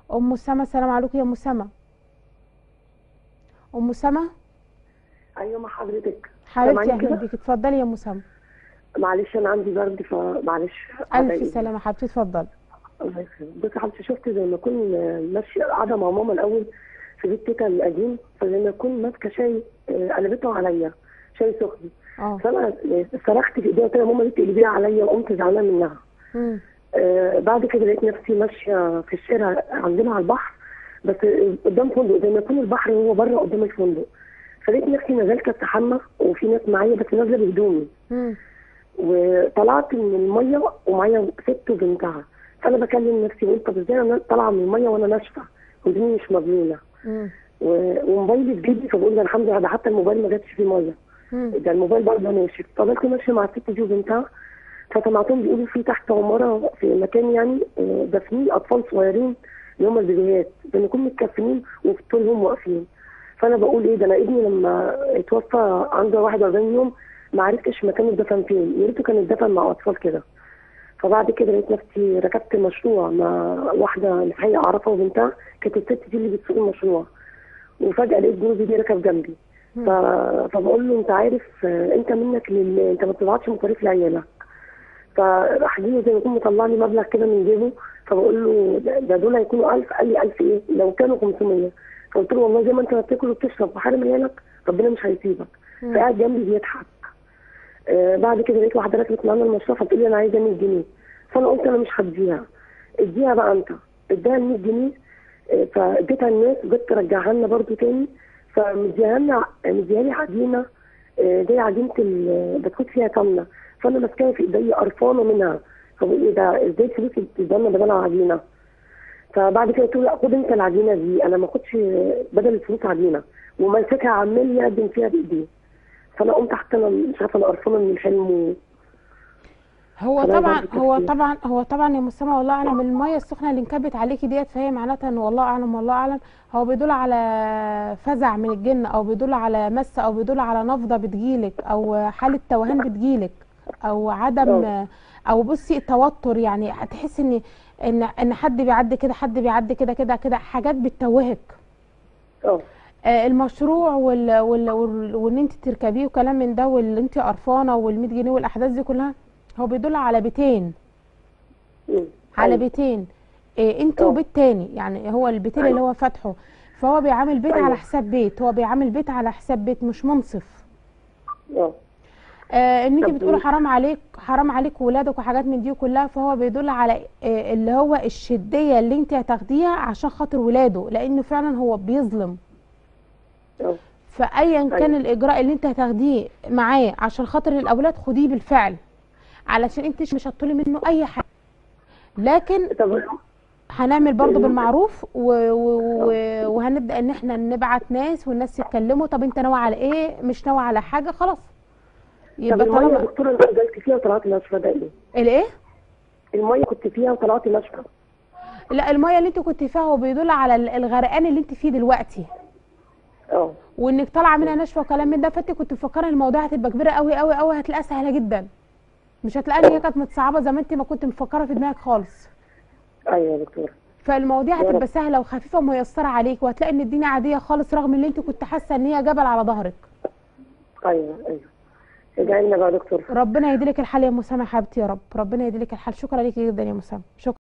ام سما السلام عليكم يا ام سما ام سما ايوه مع حضرتك حبيبتي سامعيني اهلا كده؟ بيك اتفضلي يا ام سما معلش انا عندي برد فمعلش الف سلامه حبيبتي اتفضلي الله يخليك بصي حضرتك شفت زي ما اكون ماشيه قاعده مع ماما الاول في بيت تيتا القديم فزي ما اكون ماسكه شاي آه، قلبته عليا شاي سخن اه فانا صرخت في ايديها قلت لها ماما ليه تقلبيها عليا وقمت زعلانه منها مم. آه، بعد كده لقيت نفسي ماشيه في الشارع عندنا على البحر بس قدام فندق زي ما يكون البحر هو بره قدام الفندق فلقيت نفسي نزلت استحمى وفي ناس معايا بس نازله بهدومي مم. وطلعت من الميه ومعايا ست وبنتها فانا بكلم نفسي بقول طب ازاي انا طالعه من الميه وانا ناشفه هدومي مش مبلوله مم. و- وموبايلي في جيبي فبقول ده الحمد لله ده حتى الموبايل ما جاتش فيه ميه مم. ده الموبايل برضه ناشف فضلت ماشيه مع الست دي وبنتها فسمعتهم بيقولوا في تحت عماره في مكان يعني آه، دافنين اطفال صغيرين اللي هم البيبيهات بنكون متكفنين وفي طولهم واقفين فانا بقول ايه ده انا ابني لما اتوفى عنده 41 يوم ما عرفتش مكانه اتدفن فين يا ريته كان اتدفن مع اطفال كده فبعد كده لقيت نفسي ركبت مشروع مع واحده الحقيقه اعرفها وبنتها كانت الست دي اللي بتسوق المشروع وفجاه لقيت جوزي دي ركب جنبي ف... فبقول له انت عارف آه، انت منك لل... انت ما بتبعتش مصاريف لعيالك فراح جه زي ما يكون مطلع لي مبلغ كده من جيبه فبقول له ده- ده دول هيكونوا 1000 قال لي 1000 ايه لو كانوا 500 فقلت له والله زي ما انت بتاكل وبتشرب وحارم عيالك ربنا مش هيسيبك فقاعد جنبي بيضحك آه بعد كده لقيت واحده ركبت معانا المشروع فبتقول لي انا عايزه 100 جنيه فانا قلت انا مش هديها اديها بقى انت اديها ال 100 جنيه آه، فاديتها الناس وجيت ترجعها لنا برضو تاني فمديها لنا مديها لي عجينه آه، زي عجينه ال- بتحط فيها سمنه فانا ماسكاها في ايدي قرفانه منها فبقول ايه ده ازاي الفلوس اللي بتديها لنا بدل عجينه فبعد كده قلت له لا خد انت العجينه دي انا ما اخدش بدل الفلوس عجينه وماسكها عمال يقدم فيها بايديه فانا قمت حتى انا مش عارفه انا قرفانه من الحلم و... هو فده طبعا برضه هو تفكير. طبعا هو طبعا يا مسامة والله اعلم الميه السخنه اللي انكبت عليكي ديت فهي معناتها ان والله اعلم والله اعلم هو بيدل على فزع من الجن او بيدل على مس او بيدل على نفضه بتجيلك او حاله توهان بتجيلك او عدم اه. او بصي توتر يعني هتحسي ان ان ان حد بيعدي كده حد بيعدي كده كده كده حاجات بتتوهك اه آه، المشروع وال وال وال- وان انت تركبيه وكلام من ده واللي انت قرفانه وال100 جنيه والاحداث دي كلها هو بيدل على بيتين مم. على أيوة. بيتين إيه انت اه. وبيت تاني يعني هو البيتين اللي أيوة. هو فاتحه فهو بيعامل بيت أيوة. على حساب بيت هو بيعامل بيت على حساب بيت مش منصف اه آه ان انت طب بتقولي و- حرام عليك حرام عليك ولادك وحاجات من دي كلها فهو بيدل على آه اللي هو الشديه اللي انت هتاخديها عشان خاطر ولاده لانه فعلا هو بيظلم اه فايا كان أيوة. الاجراء اللي انت هتاخديه معاه عشان خاطر الاولاد خديه بالفعل علشان انت مش هتطولي منه اي حاجه لكن طب هنعمل برضو أيوة. بالمعروف و... و... و... وهنبدا ان احنا نبعت ناس والناس يتكلموا طب انت ناوي على ايه مش ناوي على حاجه خلاص طب يبقى الميه يا طالما دكتوره اللي نزلت فيها وطلعت ناشفه ده ايه؟ الايه الميه كنت فيها وطلعت ناشفه لا الميه اللي انت كنت فيها هو بيدل على ال- الغرقان اللي انت فيه دلوقتي اه وانك طالعه منها ناشفه وكلام من ده فانت كنت مفكره ان الموضوع هتبقى كبيره قوي قوي قوي هتلاقيها سهله جدا مش هتلاقي ان هي كانت متصعبه زي ما انت ما كنت مفكره في دماغك خالص ايوه يا دكتوره فالمواضيع يا رب. هتبقى سهله وخفيفه وميسره عليك وهتلاقي ان الدنيا عاديه خالص رغم ان انت كنت حاسه ان هي جبل على ظهرك ايوه ايوه ادعي لنا بقى يا دكتور ربنا يديلك الحال يا مسامة حبيبتي يا رب ربنا يديلك الحال شكرا ليكي جدا يا مسامة شكرا